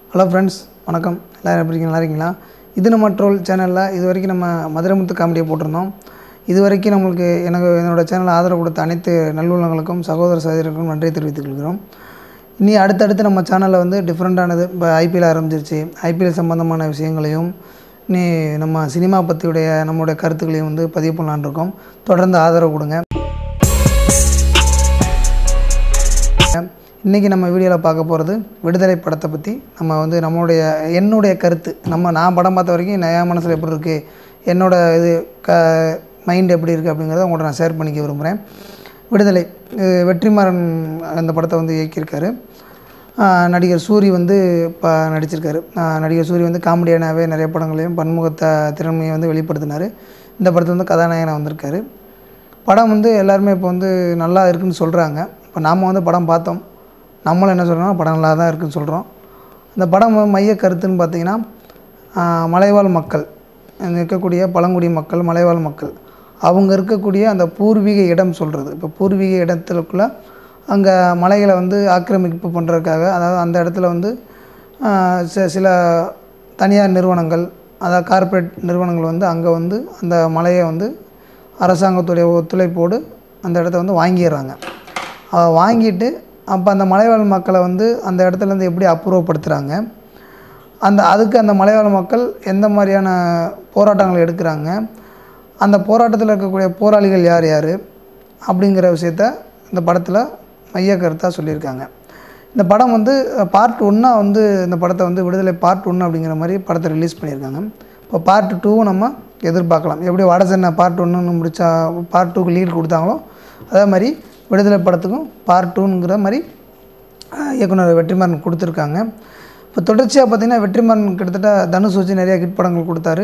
hello friends வணக்கம் எல்லோரும் எப்படி இருக்கீங்க நல்லா இருக்கீங்களா இது நம்ம ட்ரோல் சேனலில் இது வரைக்கும் நம்ம மதுரமுத்து காமெடியை போட்டிருந்தோம் இது வரைக்கும் நம்மளுக்கு எனக்கு என்னோட சேனலில் ஆதரவு கொடுத்த அனைத்து நல்லுள்ளங்களுக்கும் சகோதர சகோதரர்களுக்கும் நன்றி தெரிவித்துக் கொள்கிறோம் இனி அடுத்தடுத்து நம்ம சேனலில் வந்து டிஃப்ரெண்ட்டானது இப்போ ஐபிஎல் ஆரம்பிச்சிருச்சு ஐபிஎல் சம்மந்தமான விஷயங்களையும் நீ நம்ம சினிமா பற்றியுடைய நம்மளுடைய கருத்துக்களையும் வந்து பதிவு பண்ணலான்னு இருக்கோம் தொடர்ந்து ஆதரவு கொடுங்க இன்றைக்கி நம்ம வீடியோவில் பார்க்க போகிறது விடுதலை படத்தை பற்றி நம்ம வந்து நம்மளுடைய என்னுடைய கருத்து நம்ம நான் படம் பார்த்த வரைக்கும் நான் என் மனசில் எப்படி இருக்குது என்னோட இது க மைண்ட் எப்படி இருக்குது அப்படிங்கிறத உங்கள்கிட்ட நான் ஷேர் பண்ணிக்க விரும்புகிறேன் விடுதலை இது வெற்றிமாறன் அந்த படத்தை வந்து இயக்கியிருக்காரு ஆஹ் நடிகர் சூரி வந்து இப்போ நடிச்சிருக்காரு ஆஹ் நடிகர் சூரி வந்து காமெடியானாவே நிறைய படங்களையும் பன்முகத்த திறமையை வந்து வெளிப்படுத்தினார் இந்த படத்தில் வந்து கதாநாயகனாக வந்திருக்காரு படம் வந்து எல்லாருமே இப்போ வந்து நல்லா இருக்குன்னு சொல்கிறாங்க இப்போ நாம் வந்து படம் பார்த்தோம் நம்மளும் என்ன சொல்கிறோம் படம் நல்லா தான் இருக்குன்னு சொல்கிறோம் இந்த படம் வந்து மைய கருத்துன்னு பார்த்தீங்கன்னா ஆஹ் மலைவாழ் மக்கள் அங்க இருக்கக்கூடிய பழங்குடி மக்கள் மலைவாழ் மக்கள் அவங்க இருக்கக்கூடிய அந்த பூர்வீக இடம் சொல்கிறது இப்போ பூர்வீக இடத்துக்குள்ளே அங்கே மலைகளை வந்து ஆக்கிரமிப்பு பண்ணுறதுக்காக அதாவது அந்த இடத்துல வந்து ஆஹ் சி- சில தனியார் நிறுவனங்கள் அதாவது கார்ப்பரேட் நிறுவனங்கள் வந்து அங்கே வந்து அந்த மலையை வந்து அரசாங்கத்துடைய ஒத்துழைப்போடு அந்த இடத்த வந்து வாங்கிடுறாங்க அதை வாங்கிட்டு அப்போ அந்த மலைவாழ் மக்களை வந்து அந்த இடத்துலேருந்து எப்படி அப்புறப்படுத்துகிறாங்க அந்த அதுக்கு அந்த மலைவாழ் மக்கள் எந்த மாதிரியான போராட்டங்கள் எடுக்கிறாங்க அந்த போராட்டத்தில் இருக்கக்கூடிய போராளிகள் யார் யார் அப்படிங்கிற விஷயத்த இந்த படத்தில் மைய கருத்தாக சொல்லியிருக்காங்க இந்த படம் வந்து பார்ட் ஒன்னாக வந்து இந்த படத்தை வந்து விடுதலை பார்ட் ஒன்று அப்படிங்கிற மாதிரி படத்தை ரிலீஸ் பண்ணியிருக்காங்க இப்போ பார்ட் டூவும் நம்ம எதிர்பார்க்கலாம் எப்படி வடசென்னை பார்ட் ஒன்றுன்னு முடிச்சா பார்ட் டூக்கு லீட் கொடுத்தாங்களோ அதே மாதிரி விடுதலை படத்துக்கும் பார்ட் டூங்கிற மாதிரி ஆஹ், இயக்குனர் வெற்றிமாறன் கொடுத்துருக்காங்க இப்போ தொடர்ச்சியாக பார்த்தீங்கன்னா வெற்றிமாறன் கிட்டத்தட்ட தனுஷ் வச்சு நிறைய ஹிட் படங்கள் கொடுத்தாரு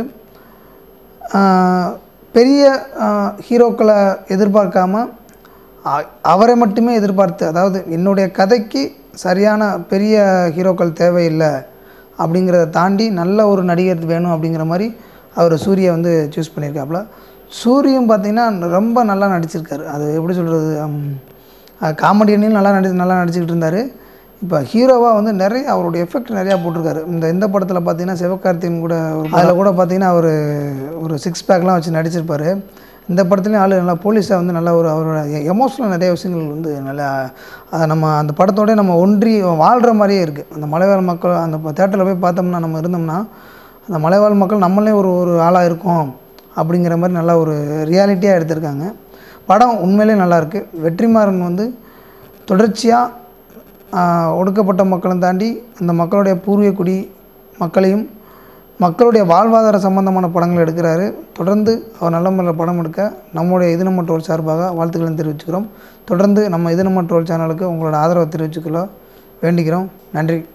ஆஹ், பெரிய ஆஹ், ஹீரோக்களை எதிர்பார்க்காம அ- அவரை மட்டுமே எதிர்பார்த்து அதாவது என்னுடைய கதைக்கு சரியான பெரிய ஹீரோக்கள் தேவையில்லை அப்படிங்கிறத தாண்டி நல்ல ஒரு நடிகர் வேணும் அப்படிங்கிற மாதிரி அவர் சூர்யா வந்து சூஸ் பண்ணியிருக்காப்புல சூரியும் பார்த்தீங்கன்னா ரொம்ப நல்லா நடிச்சிருக்காரு அது எப்படி சொல்கிறது காமெடியனையும் நல்லா நடி நல்லா நடிச்சுக்கிட்டு இருந்தார் இப்போ ஹீரோவாக வந்து நிறைய அவருடைய எஃபெக்ட் நிறையா போட்டிருக்காரு இந்த இந்த படத்தில் பார்த்தீங்கன்னா சிவகார்த்திகேயன் கூட அதில் கூட பார்த்தீங்கன்னா அவர் ஒரு சிக்ஸ் பேக்லாம் வச்சு நடிச்சிருப்பார் இந்த படத்துலையும் ஆள் நல்லா போலீஸாக வந்து நல்லா ஒரு அவரோட எமோஷனல் நிறைய விஷயங்கள் வந்து நல்லா அதை நம்ம அந்த படத்தோட நம்ம ஒன்றி வாழ்கிற மாதிரியே இருக்குது அந்த மலைவாழ் மக்கள் அந்த தேட்டரில் போய் பார்த்தோம்னா நம்ம இருந்தோம்னா அந்த மலைவாழ் மக்கள் நம்மளே ஒரு ஒரு ஆளாக இருக்கோம் அப்படிங்கிற மாதிரி நல்லா ஒரு ரியாலிட்டியாக எடுத்திருக்காங்க படம் உண்மையிலே நல்லாயிருக்கு வெற்றிமாறன் வந்து தொடர்ச்சியாக ஒடுக்கப்பட்ட மக்களை தாண்டி அந்த மக்களுடைய பூர்வீக குடி மக்களையும் மக்களுடைய வாழ்வாதார சம்பந்தமான படங்கள் எடுக்கிறாரு தொடர்ந்து அவர் நல்ல முறையில் படம் எடுக்க நம்முடைய இது நம்ம ட்ரோல் சார்பாக வாழ்த்துக்களை தெரிவிச்சுக்கிறோம் தொடர்ந்து நம்ம இது நம்ம ட்ரோல் சேனலுக்கு உங்களோட ஆதரவை தெரிவிச்சுக்கிறோம் வேண்டிக்கிறோம் நன்றி